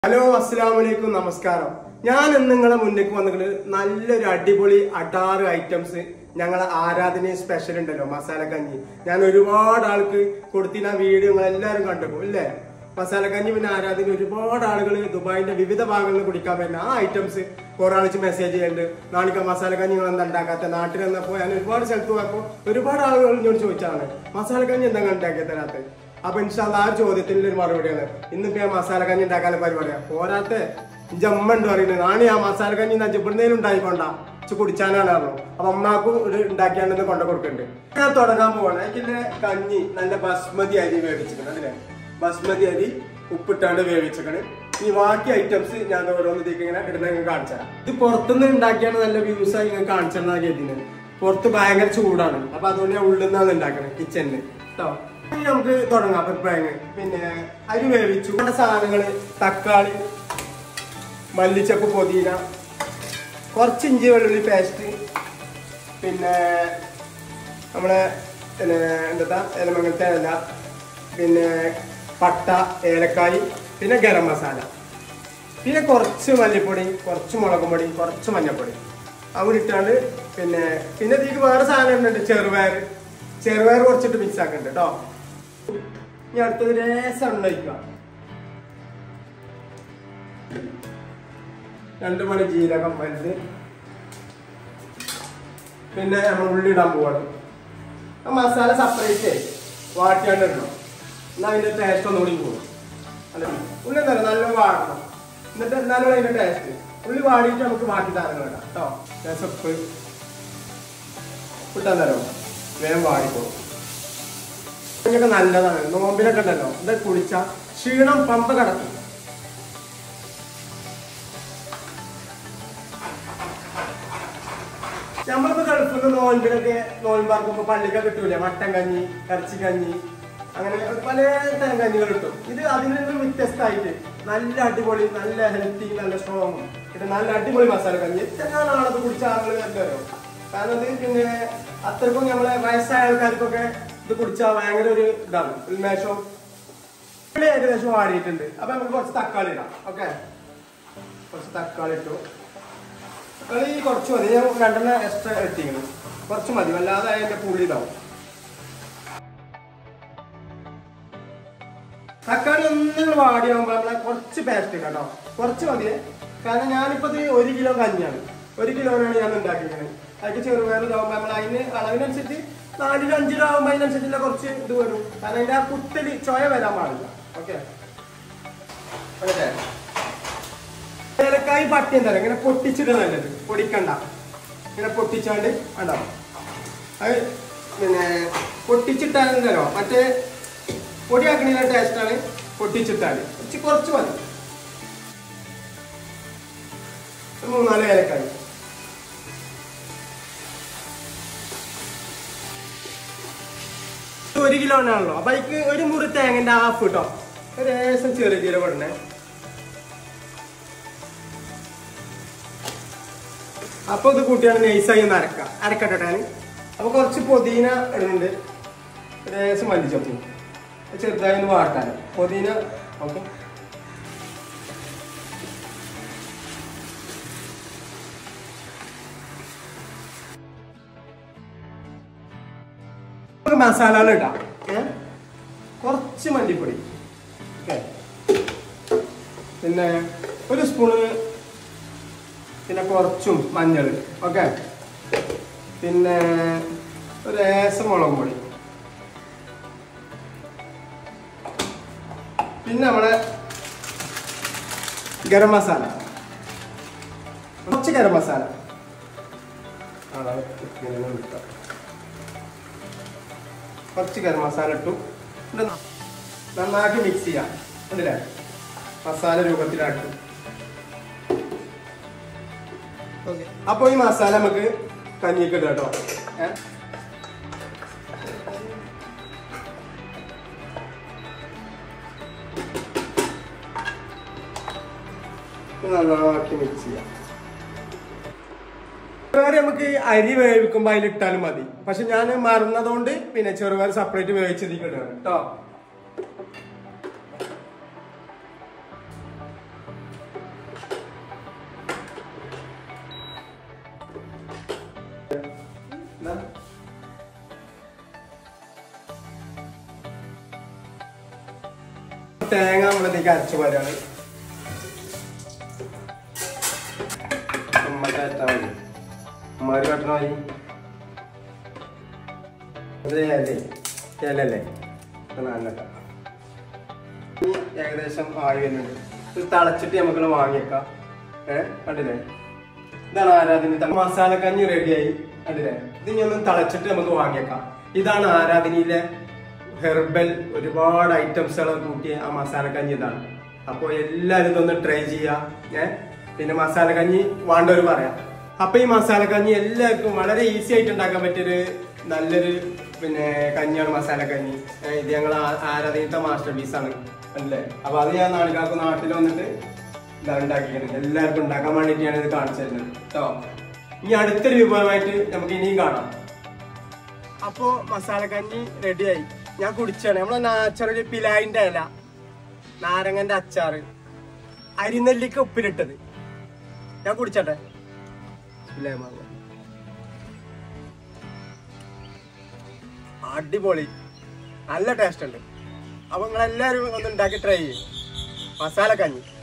Hello അസ്സലാമു അലൈക്കും നമസ്കാരം ഞാൻ ഇന്ന് നിങ്ങളെ മുന്നിലേക്ക് വന്നിട്ട് നല്ലൊരു അടിപൊളി അടാറ് ഐറ്റംസ് ഞങ്ങളെ ആരാധന സ്പെഷ്യൽ ഉണ്ടല്ലോ മസാല കഞ്ഞി ഞാൻ ഒരുപാട് ആൾക്ക് കൊടുത്തിന വീഡിയോ നിങ്ങൾ എല്ലാവരും കണ്ടു ഇല്ലേ മസാല കഞ്ഞി പിന്നെ ആരാധന ഒരുപാട് ആളുകൾ ദുബായിന്റെ വിവിധ ഭാഗങ്ങളിൽ കുടിക്കാൻ പറ്റുന്ന ആ ഐറ്റംസ് കുറെ ആളിച്ച് മെസ്സേജ് ചെയ്യുന്നുണ്ട് നാളിക്ക് മസാല കഞ്ഞി നിങ്ങൾ എന്താ ഉണ്ടാക്കാത്ത നാട്ടിൽ വന്നപ്പോൾ ഞാൻ ഒരുപാട് സ്ഥലത്ത് പോയപ്പോൾ ഒരുപാട് ആളുകൾ എന്നോട് ചോദിച്ചാണ് മസാല കഞ്ഞി എന്താ ഉണ്ടാക്കി തരാത്തത് അപ്പൊ ഇൻഷാല്ല ആ ചോദ്യത്തിന് ഒരു മറുപടിയാണ് ഇന്നിപ്പോ ഞാൻ മസാല കഞ്ഞി ഉണ്ടാക്കാൻ പരിപാടിയാ പോരാത്തെ ഇഞ്ച അമ്മ ഉണ്ട് പറയുന്നത് നാണി ആ മസാല കഞ്ഞി എന്നാ ഇവിടുന്നേലും ഉണ്ടായിക്കൊണ്ടാ ഇച്ച് കുടിച്ചാനാണ് പറഞ്ഞു അപ്പൊ അമ്മാക്കും ഒരു ഉണ്ടാക്കിയാണെന്ന് കൊണ്ട കൊടുക്കുന്നുണ്ട് ഞാൻ തുടങ്ങാൻ പോവാണ് അതിന്റെ കഞ്ഞി നല്ല ബസ്മതി അരി വേവിച്ചിട്ടുണ്ട് അതിലെ ബസ്മതി അരി ഉപ്പിട്ടാണ്ട് വേവിച്ചിക്കണ് ഈ ബാക്കി ഐറ്റംസ് ഞാൻ ഓരോന്ന് ഇതിലേക്ക് ഇങ്ങനെ ഇടുന്ന നിങ്ങൾക്ക് കാണിച്ചു തരാം ഇത് പുറത്തുനിന്ന് ഉണ്ടാക്കിയാണ് നല്ല വ്യൂസ് ആയി നിങ്ങൾക്ക് കാണിച്ചു തന്നാ കരുതിയത് പുറത്ത് ഭയങ്കര ചൂടാണ് അപ്പൊ അതുകൊണ്ട് ഞാൻ ഉള്ളിൽ നിന്നാണ് ഉണ്ടാക്കണത് കിച്ചണില് കേട്ടോ ഇനി നമുക്ക് തുടങ്ങാം പെപ്പഴങ്ങ് പിന്നെ അരി വേവിച്ചു വേണ്ട സാധനങ്ങള് തക്കാളി മല്ലിച്ചപ്പ് പൊതിന കുറച്ച് ഇഞ്ചി വെള്ളുള്ളി പേസ്റ്റ് പിന്നെ നമ്മളെ പിന്നെ എന്താ എലമംഗലത്തെ ഇല പിന്നെ പട്ട ഏലക്കായി പിന്നെ ഗരം മസാല പിന്നെ കുറച്ച് മല്ലിപ്പൊടി കുറച്ച് മുളക് പൊടി കുറച്ച് മഞ്ഞൾപ്പൊടി അവിടെ ഇട്ടാണ്ട് പിന്നെ പിന്നെ ഇതിക്ക് വേറെ സാധനം ഉണ്ട് ചെറുപയർ ചെറുപയർ കുറച്ചിട്ട് മിക്സ് ആക്കുന്നുണ്ട് കേട്ടോ ഇനി അടുത്തത് ലേശം എണ്ണ ഒഴിക്കുക രണ്ട് മണി ജീരകം വലുത് പിന്നെ നമ്മൾ ഉള്ളി ഇടാൻ പോവാണ് ആ മസാല സെപ്പറേറ്റ് വാട്ടിയാണ്ട് ഇടണം എന്നാൽ അതിന്റെ ടേസ്റ്റ് ഒന്നുകൂടി പോകും അല്ല ഉള്ളി എന്താ നല്ല വാടണം എന്നിട്ട് എന്നാലും അതിന്റെ ടേസ്റ്റ് ഉള്ളി വാടിയിട്ട് നമുക്ക് ബാക്കി സാധനങ്ങൾ ഇടാം കേട്ടോ രസപ്പ് ഇട്ടാൻ തരാം വേഗം വാടിപ്പോകും ഇതൊക്കെ നല്ലതാണ് നോമ്പിലൊക്കെ ഉണ്ടല്ലോ ഇത് കുടിച്ച ക്ഷീണം പമ്പ കടക്കും നമ്മളിപ്പോ ഗൾഫിൽ നിന്ന് നോൻപിലൊക്കെ നോൻപാർക്കുമ്പോ പള്ളിക്ക കിട്ടൂലേ മട്ടൻ കഞ്ഞി ഇറച്ചി കഞ്ഞി അങ്ങനെ പല തരം കഞ്ഞികൾ കിട്ടും ഇത് അതിൽ നിന്നും വ്യത്യസ്തമായിട്ട് നല്ല അടിപൊളി നല്ല ഹെൽത്തി നല്ല സ്ട്രോങ് ഇത് നല്ല അടിപൊളി മസാല കഞ്ഞി എത്ര നാളത് കുടിച്ച ആളുകൾ കണ്ടോ കാരണം ഇത് പിന്നെ അത്രക്കും നമ്മളെ വയസ്സായ ആൾക്കാർക്കൊക്കെ ഇത് കുടിച്ചാൽ ഭയങ്കര ഒരു ഇതാണ് ഉന്മേഷവും ഉള്ളി ഏകദേശം വാടിയിട്ടുണ്ട് അപ്പൊ നമുക്ക് കുറച്ച് തക്കാളി ഇടാം ഓക്കെ കുറച്ച് തക്കാളി ഇട്ടു തക്കാളി കുറച്ച് മതി ഞാൻ രണ്ടെണ്ണം എക്സ്ട്രാ എത്തിക്കണം കുറച്ച് മതി വല്ലാതെ അതിന്റെ പുളി ഇതാവും തക്കാളി ഒന്നും വാടിയാകുമ്പോൾ നമ്മളെ കുറച്ച് പേസ്റ്റ് ഇടാം കേട്ടോ കുറച്ച് മതിയേ കാരണം ഞാനിപ്പോ ഇത് ഒരു കിലോ കഞ്ഞിയാണ് ഒരു കിലോനാണ് ഞാൻ ഉണ്ടാക്കിയിരിക്കുന്നത് അതിന് ചെറുപയർ ഇതാവുമ്പോൾ നമ്മൾ അതിന് അളവിനനുസരിച്ച് നാലിലോ അഞ്ചിലോ ആകുമ്പോൾ അതിനനുസരിച്ചുള്ള കുറച്ച് ഇത് വരും കാരണം അതിന്റെ ആ കുത്തല് ചോയ വരാൻ പാടില്ല ഓക്കെ ഓക്കെ ഏലക്കായി പട്ടി എന്താ ഇങ്ങനെ പൊട്ടിച്ചിട്ട് നല്ലത് പൊടിക്കണ്ട ഇങ്ങനെ പൊട്ടിച്ചാണ്ട് വേണ്ട അത് പിന്നെ പൊട്ടിച്ചിട്ടാണെന്നല്ലോ മറ്റേ പൊടിയാക്കണ ടേസ്റ്റാണ് പൊട്ടിച്ചിട്ടാല് ഇച്ചി കുറച്ച് മതി ഒരു മൂന്നാല് ഏലക്കായി ഇത് ഒരു കിലോനാണല്ലോ അപ്പൊ അതിക്ക് ഒരു മുറി തേങ്ങന്റെ ഹാഫ് കിട്ടോ ഒരു ലേശം ചെറിയ ജീരകം ഇടണേ അപ്പൊ ഇത് കൂട്ടിയാണ് നൈസായി ഒന്ന് അരക്കാം അരക്കട്ടെ ഞാൻ അപ്പൊ കുറച്ച് പൊതീന ഇടുന്നുണ്ട് ലേശം മല്ലിച്ചപ്പും ചെറുതായി ഒന്ന് വാട്ടാൻ പൊതീന ഓക്കെ മസാലകൾ ഇടാം ഏ കുറച്ച് മല്ലിപ്പൊടി ഓക്കെ പിന്നെ ഒരു സ്പൂണ് പിന്നെ കുറച്ചും മഞ്ഞൾ ഓക്കെ പിന്നെ ഒരു ലേശം മുളക് പൊടി പിന്നെ നമ്മളെ ഗരം മസാല കുറച്ച് ഗരം മസാല കുറച്ച് ഗരം മസാല ഇട്ടു എന്നിട്ട് നന്നാക്കി മിക്സ് ചെയ്യാം ഉണ്ടല്ലേ മസാല രൂപത്തിലാക്കി അപ്പൊ ഈ മസാല നമുക്ക് കഞ്ഞിക്ക് ഇടാം കേട്ടോ ഏ? ഇത് നന്നാക്കി മിക്സ് ചെയ്യാം ചെറുപയർ നമുക്ക് അരി വേവിക്കുമ്പോ അതിലിട്ടാലും മതി പക്ഷെ ഞാൻ മറന്നതുകൊണ്ട് പിന്നെ ചെറുപയർ സെപ്പറേറ്റ് വേവിച്ചതിലേക്ക് ഇടുകയാണ് കേട്ടോ തേങ്ങ നമ്മളതിലേക്ക് അരച്ചു പോരാണ് ഉമ്മ കയറ്റാൻ മതി ഉമ്മാര് കട്ടണ മതി ഇത് ഏലേ ഏലല്ലേ ഇത് നല്ലതാ ഇനി ഏകദേശം ആയി വരുന്നുണ്ട് ഇത് തിളച്ചിട്ട് നമുക്കുള്ള വാങ്ങിയേക്കാം ഏ കണ്ടില്ലേ ഇതാണ് ആരാധന മസാല കഞ്ഞി റെഡിയായി കണ്ടില്ലേ ഇത് ഇനി ഒന്ന് തിളച്ചിട്ട് നമുക്ക് വാങ്ങിയേക്കാം ഇതാണ് ആരാധനയിലെ ഹെർബൽ ഒരുപാട് ഐറ്റംസുകൾ കൂട്ടിയ ആ മസാല കഞ്ഞി ഇതാണ് അപ്പോൾ എല്ലാവരും ഇതൊന്ന് ട്രൈ ചെയ്യാം ഏ പിന്നെ മസാല കഞ്ഞി വേണ്ടവർ പറയാം അപ്പൊ ഈ മസാല കഞ്ഞി എല്ലാവർക്കും വളരെ ഈസി ആയിട്ട് ഉണ്ടാക്കാൻ പറ്റിയൊരു നല്ലൊരു പിന്നെ കഞ്ഞിയാണ് മസാല കഞ്ഞി ഏ, ഇത് ഞങ്ങൾ ആരാധനത്തെ മാസ്റ്റർ പീസ് ആണ് അല്ലേ അപ്പൊ അത് ഞാൻ നാളികാക്ക് നാട്ടിൽ വന്നിട്ട് ഇതാണ് ഉണ്ടാക്കിയത് എല്ലാവർക്കും ഉണ്ടാക്കാൻ വേണ്ടിയിട്ട് ഞാൻ ഇത് കാണിച്ചു തരുന്നത് കേട്ടോ ഇനി അടുത്തൊരു വിഭവമായിട്ട് നമുക്ക് ഇനിയും കാണാം അപ്പോ മസാല കഞ്ഞി റെഡിയായി ഞാൻ കുടിച്ചാണ് നമ്മളെ നാച്ചുറൽ പിലായിന്റെ ഇല നാരങ്ങന്റെ അച്ചാറ് അരിനെല്ലിക്ക ഉപ്പിലിട്ടത് ഞാൻ കുടിച്ചട്ടെ ഇല്ലേ മാങ്ങ അടിപൊളി നല്ല ടേസ്റ്റ് ഉണ്ട് അപ്പൊ നിങ്ങൾ എല്ലാവരും ഒന്ന് ഉണ്ടാക്കി ട്രൈ ചെയ്യും മസാല കഞ്ഞി